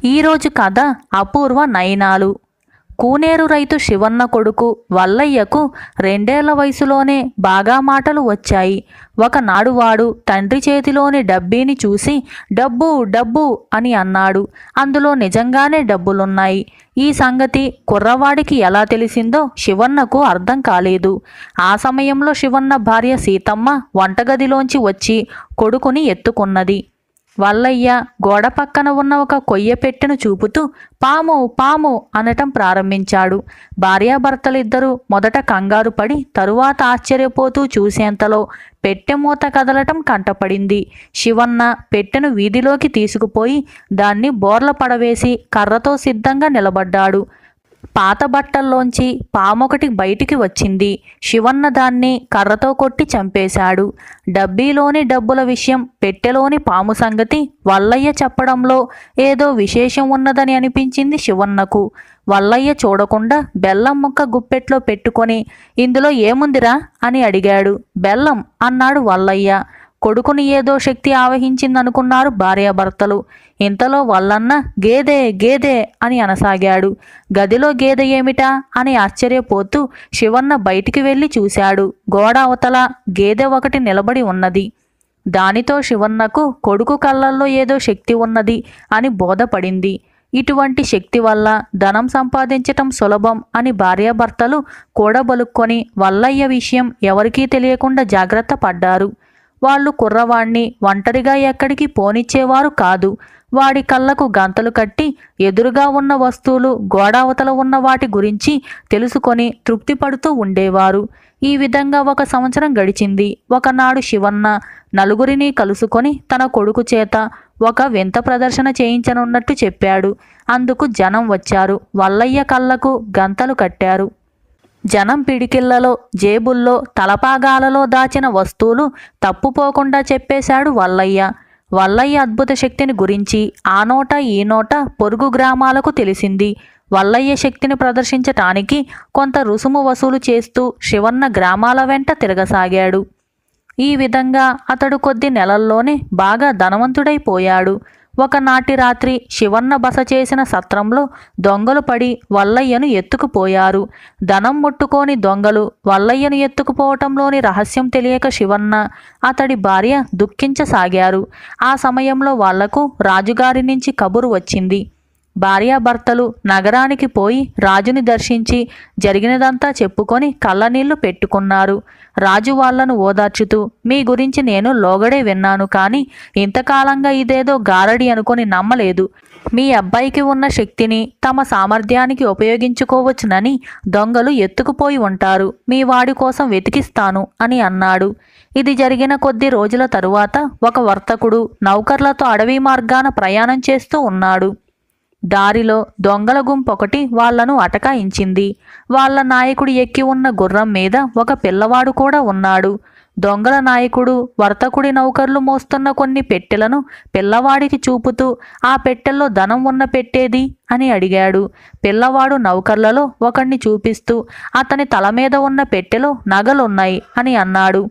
ఈరోజు కథ అపూర్వ నయనాలు కూనేరు రైతు శివన్న కొడుకు వల్లయ్యకు రెండేళ్ల వయసులోనే బాగా మాటలు వచ్చాయి ఒకనాడు వాడు తండ్రి చేతిలోని డబ్బీని చూసి డబ్బు డబ్బు అని అన్నాడు అందులో నిజంగానే డబ్బులున్నాయి ఈ సంగతి కుర్రవాడికి ఎలా తెలిసిందో శివన్నకు అర్థం కాలేదు ఆ సమయంలో శివన్న భార్య సీతమ్మ వంటగదిలోంచి వచ్చి కొడుకుని ఎత్తుకున్నది వల్లయ్య గోడ పక్కన ఉన్న ఒక కొయ్య పెట్టెను చూపుతూ పాము పాము అనటం ప్రారంభించాడు భార్యాభర్తలిద్దరూ మొదట కంగారు పడి తరువాత ఆశ్చర్యపోతూ చూసేంతలో పెట్టె మూత కదలటం కంటపడింది శివన్న పెట్టెను వీధిలోకి తీసుకుపోయి దాన్ని బోర్ల పడవేసి కర్రతో సిద్ధంగా నిలబడ్డాడు పాత బట్టల్లోంచి పామొకటి బయటికి వచ్చింది శివన్న దాన్ని కర్రతో కొట్టి చంపేశాడు డబ్బీలోని డబ్బుల విషయం పెట్టెలోని పాము సంగతి వల్లయ్య చెప్పడంలో ఏదో విశేషం ఉన్నదని అనిపించింది శివన్నకు వల్లయ్య చూడకుండా బెల్లం ముక్క గుప్పెట్లో పెట్టుకొని ఇందులో ఏముందిరా అని అడిగాడు బెల్లం అన్నాడు వల్లయ్య కొడుకుని ఏదో శక్తి ఆవహించిందనుకున్నారు భార్యాభర్తలు ఇంతలో వల్లన్న గేదె గేదె అని అనసాగాడు గదిలో గేదె ఏమిటా అని ఆశ్చర్యపోతూ శివన్న బయటికి వెళ్ళి చూశాడు గోడ అవతల గేదె ఒకటి నిలబడి ఉన్నది దానితో శివన్నకు కొడుకు కళ్ళల్లో ఏదో శక్తి ఉన్నది అని బోధపడింది ఇటువంటి శక్తి వల్ల ధనం సంపాదించటం సులభం అని భార్యాభర్తలు కూడబలుక్కొని వల్లయ్య విషయం ఎవరికీ తెలియకుండా జాగ్రత్త పడ్డారు వాళ్ళు కుర్రవాణ్ణి ఒంటరిగా ఎక్కడికి పోనిచ్చేవారు కాదు వాడి కళ్ళకు గంతలు కట్టి ఎదురుగా ఉన్న వస్తువులు గోడావతల ఉన్న వాటి గురించి తెలుసుకొని తృప్తి పడుతూ ఉండేవారు ఈ విధంగా ఒక సంవత్సరం గడిచింది ఒకనాడు శివన్న నలుగురిని కలుసుకొని తన కొడుకు చేత ఒక వింత ప్రదర్శన చేయించనున్నట్టు చెప్పాడు అందుకు జనం వచ్చారు వల్లయ్య కళ్ళకు గంతలు కట్టారు జనం పిడికిళ్లలో జేబుల్లో తలపాగాలలో దాచిన వస్తువులు తప్పుపోకుండా చెప్పేశాడు వల్లయ్య వల్లయ్య అద్భుత శక్తిని గురించి ఆ నోట ఈ నోట పొరుగు గ్రామాలకు తెలిసింది వల్లయ్య శక్తిని ప్రదర్శించటానికి కొంత రుసుము వసూలు చేస్తూ శివన్న గ్రామాల వెంట తిరగసాగాడు ఈ విధంగా అతడు కొద్ది నెలల్లోనే బాగా ధనవంతుడైపోయాడు ఒకనాటి రాత్రి శివన్న బస చేసిన సత్రంలో దొంగలు పడి వల్లయ్యను ఎత్తుకుపోయారు ధనం ముట్టుకోని దొంగలు వల్లయ్యను ఎత్తుకుపోవటంలోని రహస్యం తెలియక శివన్న అతడి భార్య దుఃఖించసాగారు ఆ సమయంలో వాళ్లకు రాజుగారి నుంచి కబురు వచ్చింది భార్యాభర్తలు నగరానికి పోయి రాజుని దర్శించి జరిగినదంతా చెప్పుకొని కళ్ళనీళ్లు పెట్టుకున్నారు రాజు వాళ్లను ఓదార్చుతూ మీ గురించి నేను లోగడే విన్నాను కానీ ఇంతకాలంగా ఇదేదో గారడి అనుకొని నమ్మలేదు మీ అబ్బాయికి ఉన్న శక్తిని తమ సామర్థ్యానికి ఉపయోగించుకోవచ్చునని దొంగలు ఎత్తుకుపోయి ఉంటారు మీ వాడి కోసం వెతికిస్తాను అని అన్నాడు ఇది జరిగిన కొద్ది రోజుల తరువాత ఒక వర్తకుడు నౌకర్లతో అడవి మార్గాన ప్రయాణం చేస్తూ ఉన్నాడు దారిలో దొంగల గుంపొకటి వాళ్లను అటకాయించింది వాళ్ళ నాయకుడు ఎక్కి ఉన్న గుర్రం మీద ఒక పిల్లవాడు కూడా ఉన్నాడు దొంగల నాయకుడు వర్తకుడి నౌకర్లు మోస్తున్న కొన్ని పెట్టెలను పిల్లవాడికి చూపుతూ ఆ పెట్టెల్లో ధనం ఉన్న పెట్టేది అని అడిగాడు పిల్లవాడు నౌకర్లలో ఒకణ్ణి చూపిస్తూ అతని తల మీద ఉన్న పెట్టెలో నగలున్నాయి అని అన్నాడు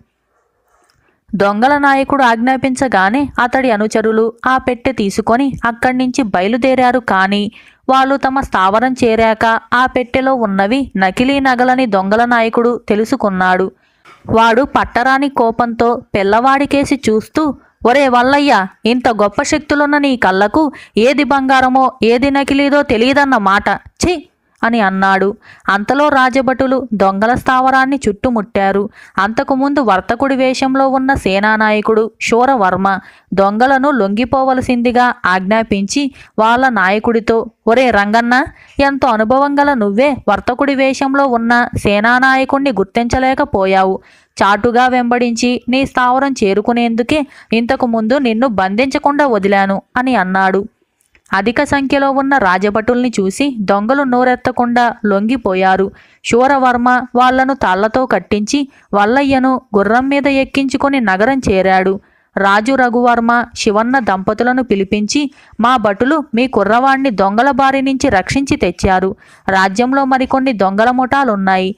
దొంగల నాయకుడు ఆజ్ఞాపించగానే అతడి అనుచరులు ఆ పెట్టె తీసుకొని అక్కడి నుంచి బయలుదేరారు కానీ వాళ్ళు తమ స్థావరం చేరాక ఆ పెట్టెలో ఉన్నవి నకిలీ నగలని దొంగల నాయకుడు తెలుసుకున్నాడు వాడు పట్టరాని కోపంతో పిల్లవాడికేసి చూస్తూ ఒరే వల్లయ్య ఇంత గొప్ప శక్తులున్న నీ కళ్ళకు ఏది బంగారమో ఏది నకిలీదో తెలియదన్న మాట ఛీ అని అన్నాడు అంతలో రాజభటులు దొంగల స్థావరాన్ని చుట్టుముట్టారు అంతకుముందు వర్తకుడి వేషంలో ఉన్న సేనానాయకుడు శూరవర్మ దొంగలను లొంగిపోవలసిందిగా ఆజ్ఞాపించి వాళ్ళ నాయకుడితో ఒరే రంగన్న ఎంతో అనుభవం గల నువ్వే వర్తకుడి వేషంలో ఉన్న సేనానాయకుణ్ణి గుర్తించలేకపోయావు చాటుగా వెంబడించి నీ స్థావరం చేరుకునేందుకే ఇంతకు ముందు నిన్ను బంధించకుండా వదిలాను అని అన్నాడు అధిక సంఖ్యలో ఉన్న రాజభటుల్ని చూసి దొంగలు నోరెత్తకుండా లొంగిపోయారు శూరవర్మ వాళ్లను తాళ్లతో కట్టించి వల్లయ్యను గుర్రం మీద ఎక్కించుకొని నగరం చేరాడు రాజు రఘువర్మ శివన్న దంపతులను పిలిపించి మా భటులు మీ కుర్రవాణ్ణి దొంగల బారి నుంచి రక్షించి తెచ్చారు రాజ్యంలో మరికొన్ని దొంగల ముఠాలున్నాయి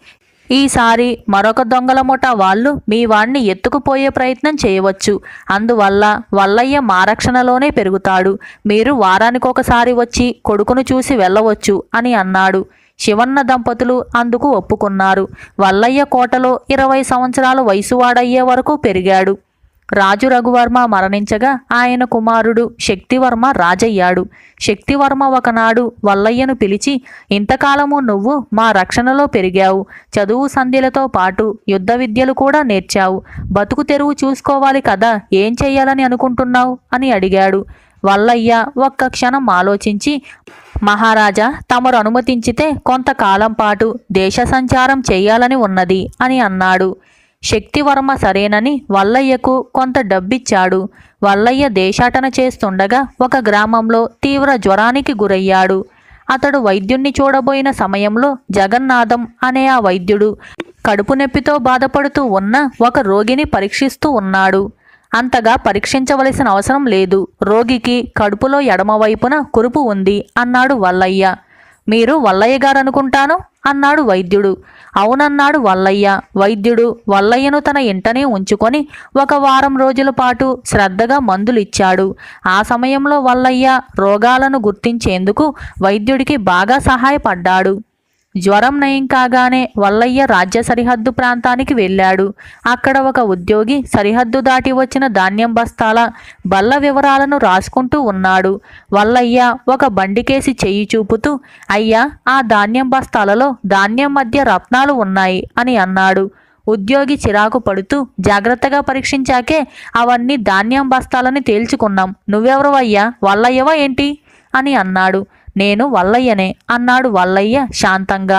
ఈసారి మరొక దొంగల ముఠ వాళ్ళు మీ వాణ్ణి ఎత్తుకుపోయే ప్రయత్నం చేయవచ్చు అందువల్ల వల్లయ్య మా రక్షణలోనే పెరుగుతాడు మీరు వారానికి ఒకసారి వచ్చి కొడుకును చూసి వెళ్ళవచ్చు అని అన్నాడు శివన్న దంపతులు అందుకు ఒప్పుకున్నారు వల్లయ్య కోటలో ఇరవై సంవత్సరాల వయసువాడయ్యే వరకు పెరిగాడు రాజు రఘువర్మ మరణించగా ఆయన కుమారుడు శక్తివర్మ రాజయ్యాడు శక్తివర్మ ఒకనాడు వల్లయ్యను పిలిచి ఇంతకాలము నువ్వు మా రక్షణలో పెరిగావు చదువు సంధ్యలతో పాటు యుద్ధ విద్యలు కూడా నేర్చావు బతుకు తెరువు చూసుకోవాలి కదా ఏం చెయ్యాలని అనుకుంటున్నావు అని అడిగాడు వల్లయ్య ఒక్క క్షణం ఆలోచించి మహారాజా తమరు అనుమతించితే కొంతకాలం పాటు దేశ సంచారం చెయ్యాలని ఉన్నది అని అన్నాడు శక్తివర్మ సరేనని వల్లయ్యకు కొంత డబ్బిచ్చాడు వల్లయ్య దేశాటన చేస్తుండగా ఒక గ్రామంలో తీవ్ర జ్వరానికి గురయ్యాడు అతడు వైద్యుణ్ణి చూడబోయిన సమయంలో జగన్నాథం అనే ఆ వైద్యుడు కడుపు నొప్పితో బాధపడుతూ ఉన్న ఒక రోగిని పరీక్షిస్తూ ఉన్నాడు అంతగా పరీక్షించవలసిన అవసరం లేదు రోగికి కడుపులో ఎడమవైపున కురుపు ఉంది అన్నాడు వల్లయ్య మీరు వల్లయ్య గారు అనుకుంటాను అన్నాడు వైద్యుడు అవునన్నాడు వల్లయ్య వైద్యుడు వల్లయ్యను తన ఇంటనే ఉంచుకొని ఒక వారం రోజుల పాటు శ్రద్ధగా మందులిచ్చాడు ఆ సమయంలో వల్లయ్య రోగాలను గుర్తించేందుకు వైద్యుడికి బాగా సహాయపడ్డాడు జ్వరం నయం కాగానే వల్లయ్య రాజ్య సరిహద్దు ప్రాంతానికి వెళ్ళాడు అక్కడ ఒక ఉద్యోగి సరిహద్దు దాటి వచ్చిన ధాన్యం బస్తాల బల్ల వివరాలను రాసుకుంటూ ఉన్నాడు వల్లయ్య ఒక బండికేసి చెయ్యి చూపుతూ అయ్యా ఆ ధాన్యం బస్తాలలో ధాన్యం మధ్య రత్నాలు ఉన్నాయి అని అన్నాడు ఉద్యోగి చిరాకు పడుతూ జాగ్రత్తగా పరీక్షించాకే అవన్నీ ధాన్యం బస్తాలని తేల్చుకున్నాం నువ్వెవరు అయ్యా వల్లయ్యవా ఏంటి అని అన్నాడు నేను వల్లయ్యనే అన్నాడు వల్లయ్య శాంతంగా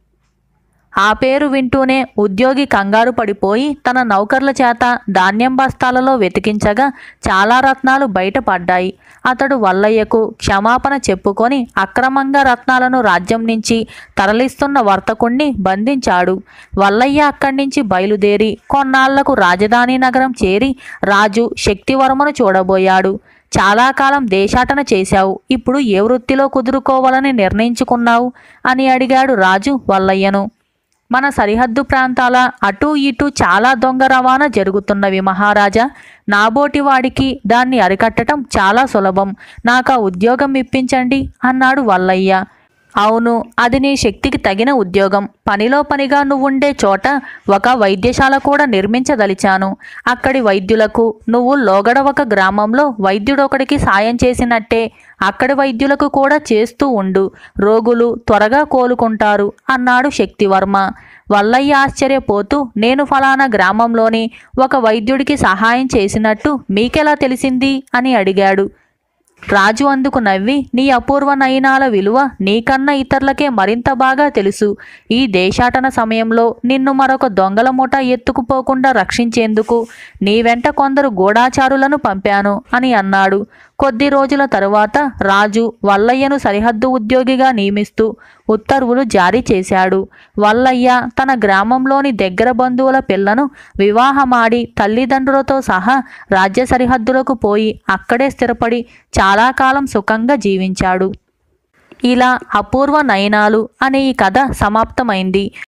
ఆ పేరు వింటూనే ఉద్యోగి కంగారు పడిపోయి తన నౌకర్ల చేత ధాన్యం బస్తాలలో వెతికించగా చాలా రత్నాలు బయటపడ్డాయి అతడు వల్లయ్యకు క్షమాపణ చెప్పుకొని అక్రమంగా రత్నాలను రాజ్యం నుంచి తరలిస్తున్న వర్తకుణ్ణి బంధించాడు వల్లయ్య అక్కడి నుంచి బయలుదేరి కొన్నాళ్లకు రాజధాని నగరం చేరి రాజు శక్తివర్మను చూడబోయాడు చాలా కాలం దేశాటన చేశావు ఇప్పుడు ఏ వృత్తిలో కుదురుకోవాలని నిర్ణయించుకున్నావు అని అడిగాడు రాజు వల్లయ్యను మన సరిహద్దు ప్రాంతాల అటూ ఇటూ చాలా దొంగ రవాణా జరుగుతున్నవి మహారాజా నాబోటి వాడికి దాన్ని అరికట్టడం చాలా సులభం నాకు ఆ ఉద్యోగం ఇప్పించండి అన్నాడు వల్లయ్య అవును అది నీ శక్తికి తగిన ఉద్యోగం పనిలో పనిగా నువ్వుండే చోట ఒక వైద్యశాల కూడా నిర్మించదలిచాను అక్కడి వైద్యులకు నువ్వు లోగడ ఒక గ్రామంలో వైద్యుడొకడికి సాయం చేసినట్టే అక్కడి వైద్యులకు కూడా చేస్తూ ఉండు రోగులు త్వరగా కోలుకుంటారు అన్నాడు శక్తివర్మ వల్లయ్య ఆశ్చర్యపోతూ నేను ఫలానా గ్రామంలోని ఒక వైద్యుడికి సహాయం చేసినట్టు మీకెలా తెలిసింది అని అడిగాడు రాజు అందుకు నవ్వి నీ అపూర్వ నయనాల విలువ నీకన్నా ఇతరులకే మరింత బాగా తెలుసు ఈ దేశాటన సమయంలో నిన్ను మరొక దొంగల ముఠ ఎత్తుకుపోకుండా రక్షించేందుకు నీ వెంట కొందరు గూఢాచారులను పంపాను అని అన్నాడు కొద్ది రోజుల తరువాత రాజు వల్లయ్యను సరిహద్దు ఉద్యోగిగా నియమిస్తూ ఉత్తర్వులు జారీ చేశాడు వల్లయ్య తన గ్రామంలోని దగ్గర బంధువుల పిల్లను వివాహమాడి తల్లిదండ్రులతో సహా రాజ్య సరిహద్దులకు పోయి అక్కడే స్థిరపడి చాలా కాలం సుఖంగా జీవించాడు ఇలా అపూర్వ నయనాలు అనే ఈ కథ సమాప్తమైంది